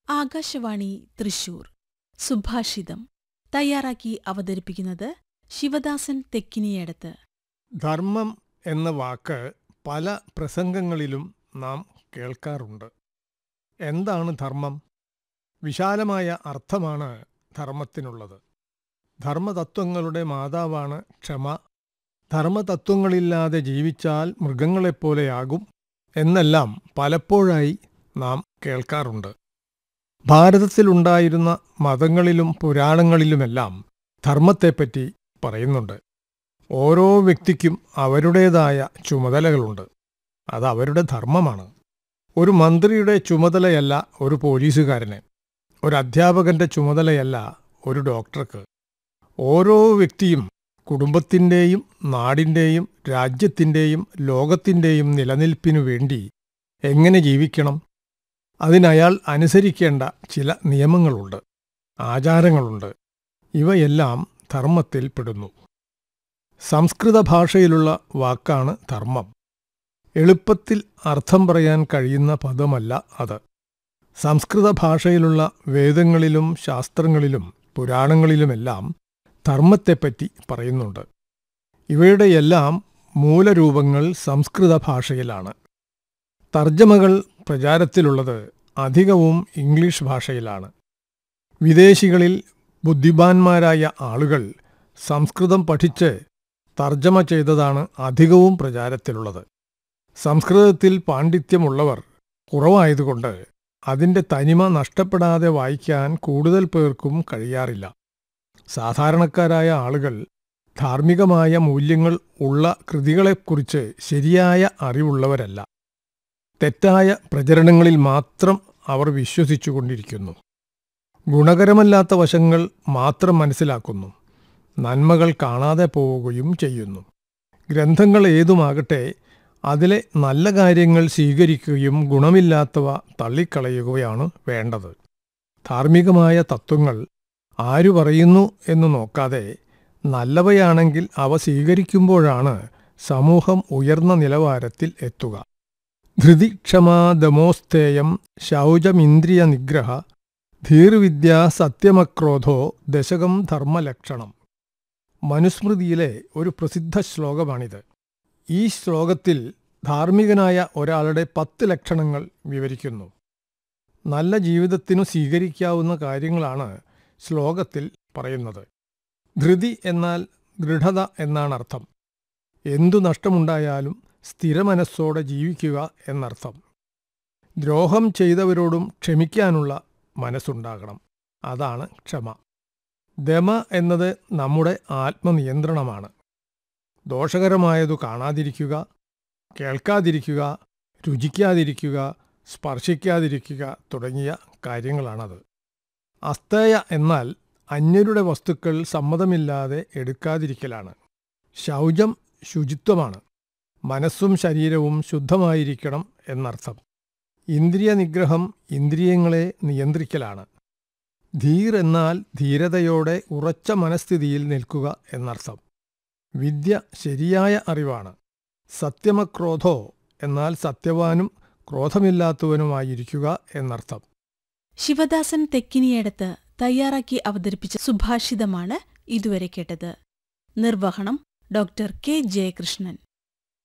ആകാശവാണി തൃശൂർ സുഭാഷിതം തയ്യാറാക്കി അവതരിപ്പിക്കുന്നത് ശിവദാസൻ തെക്കിനിയടത്ത് ധർമ്മം എന്ന വാക്ക് പല പ്രസംഗങ്ങളിലും നാം കേൾക്കാറുണ്ട് എന്താണ് ധർമ്മം വിശാലമായ അർത്ഥമാണ് ധർമ്മത്തിനുള്ളത് ധർമ്മതത്വങ്ങളുടെ മാതാവാണ് ക്ഷമ ധർമ്മതത്വങ്ങളില്ലാതെ ജീവിച്ചാൽ മൃഗങ്ങളെപ്പോലെയാകും എന്നെല്ലാം പലപ്പോഴായി നാം കേൾക്കാറുണ്ട് ഭാരതത്തിലുണ്ടായിരുന്ന മതങ്ങളിലും പുരാണങ്ങളിലുമെല്ലാം ധർമ്മത്തെപ്പറ്റി പറയുന്നുണ്ട് ഓരോ വ്യക്തിക്കും അവരുടേതായ ചുമതലകളുണ്ട് അത് അവരുടെ ധർമ്മമാണ് ഒരു മന്ത്രിയുടെ ചുമതലയല്ല ഒരു പോലീസുകാരന് ഒരു അധ്യാപകന്റെ ചുമതലയല്ല ഒരു ഡോക്ടർക്ക് ഓരോ വ്യക്തിയും കുടുംബത്തിൻ്റെയും നാടിൻ്റെയും രാജ്യത്തിൻ്റെയും ലോകത്തിൻ്റെയും നിലനിൽപ്പിനു വേണ്ടി എങ്ങനെ ജീവിക്കണം അതിനയാൾ അനുസരിക്കേണ്ട ചില നിയമങ്ങളുണ്ട് ആചാരങ്ങളുണ്ട് ഇവയെല്ലാം ധർമ്മത്തിൽ പെടുന്നു സംസ്കൃത ഭാഷയിലുള്ള വാക്കാണ് ധർമ്മം എളുപ്പത്തിൽ അർത്ഥം പറയാൻ കഴിയുന്ന പദമല്ല അത് സംസ്കൃത ഭാഷയിലുള്ള വേദങ്ങളിലും ശാസ്ത്രങ്ങളിലും പുരാണങ്ങളിലുമെല്ലാം ധർമ്മത്തെപ്പറ്റി പറയുന്നുണ്ട് ഇവയുടെയെല്ലാം മൂലരൂപങ്ങൾ സംസ്കൃത ഭാഷയിലാണ് തർജ്ജമകൾ പ്രചാരത്തിലുള്ളത് അധികവും ഇംഗ്ലീഷ് ഭാഷയിലാണ് വിദേശികളിൽ ബുദ്ധിമാന്മാരായ ആളുകൾ സംസ്കൃതം പഠിച്ച് തർജ്ജമ ചെയ്തതാണ് അധികവും പ്രചാരത്തിലുള്ളത് സംസ്കൃതത്തിൽ പാണ്ഡിത്യമുള്ളവർ കുറവായതുകൊണ്ട് അതിൻ്റെ തനിമ നഷ്ടപ്പെടാതെ വായിക്കാൻ കൂടുതൽ പേർക്കും കഴിയാറില്ല സാധാരണക്കാരായ ആളുകൾ ധാർമ്മികമായ മൂല്യങ്ങൾ ഉള്ള കൃതികളെക്കുറിച്ച് ശരിയായ അറിവുള്ളവരല്ല തെറ്റായ പ്രചരണങ്ങളിൽ മാത്രം അവർ വിശ്വസിച്ചുകൊണ്ടിരിക്കുന്നു ഗുണകരമല്ലാത്ത വശങ്ങൾ മാത്രം മനസ്സിലാക്കുന്നു നന്മകൾ കാണാതെ പോവുകയും ചെയ്യുന്നു ഗ്രന്ഥങ്ങൾ ഏതുമാകട്ടെ അതിലെ നല്ല കാര്യങ്ങൾ സ്വീകരിക്കുകയും ഗുണമില്ലാത്തവ തള്ളിക്കളയുകയാണ് വേണ്ടത് ധാർമ്മികമായ തത്വങ്ങൾ ആരു പറയുന്നു എന്ന് നോക്കാതെ നല്ലവയാണെങ്കിൽ അവ സ്വീകരിക്കുമ്പോഴാണ് സമൂഹം ഉയർന്ന നിലവാരത്തിൽ എത്തുക ധൃതി ക്ഷമാ ദമോസ്തേയം ശൗചമിന്ദ്രിയ നിഗ്രഹ ധീർവിദ്യ സത്യമക്രോധോ ദശകം ധർമ്മലക്ഷണം മനുസ്മൃതിയിലെ ഒരു പ്രസിദ്ധ ശ്ലോകമാണിത് ഈ ശ്ലോകത്തിൽ ധാർമ്മികനായ ഒരാളുടെ പത്ത് ലക്ഷണങ്ങൾ വിവരിക്കുന്നു നല്ല ജീവിതത്തിനു സ്വീകരിക്കാവുന്ന കാര്യങ്ങളാണ് ശ്ലോകത്തിൽ പറയുന്നത് ധൃതി എന്നാൽ ദൃഢത എന്നാണ് അർത്ഥം എന്തു നഷ്ടമുണ്ടായാലും സ്ഥിരമനസ്സോടെ ജീവിക്കുക എന്നർത്ഥം ദ്രോഹം ചെയ്തവരോടും ക്ഷമിക്കാനുള്ള മനസ്സുണ്ടാകണം അതാണ് ക്ഷമ ദമ എന്നത് നമ്മുടെ ആത്മനിയന്ത്രണമാണ് ദോഷകരമായതു കാണാതിരിക്കുക കേൾക്കാതിരിക്കുക രുചിക്കാതിരിക്കുക സ്പർശിക്കാതിരിക്കുക തുടങ്ങിയ കാര്യങ്ങളാണത് അസ്തേയ എന്നാൽ അന്യരുടെ വസ്തുക്കൾ സമ്മതമില്ലാതെ എടുക്കാതിരിക്കലാണ് ശൗചം ശുചിത്വമാണ് മനസ്സും ശരീരവും ശുദ്ധമായിരിക്കണം എന്നർത്ഥം ഇന്ദ്രിയ നിഗ്രഹം ഇന്ദ്രിയങ്ങളെ നിയന്ത്രിക്കലാണ് ധീർ എന്നാൽ ധീരതയോടെ ഉറച്ച മനസ്ഥിതിയിൽ നിൽക്കുക എന്നർത്ഥം വിദ്യ ശരിയായ അറിവാണ് സത്യമക്രോധോ എന്നാൽ സത്യവാനും ക്രോധമില്ലാത്തവനുമായിരിക്കുക എന്നർത്ഥം ശിവദാസൻ തെക്കിനിയടത്ത് തയ്യാറാക്കി അവതരിപ്പിച്ച സുഭാഷിതമാണ് ഇതുവരെ കേട്ടത് നിർവഹണം ഡോക്ടർ കെ ജയകൃഷ്ണൻ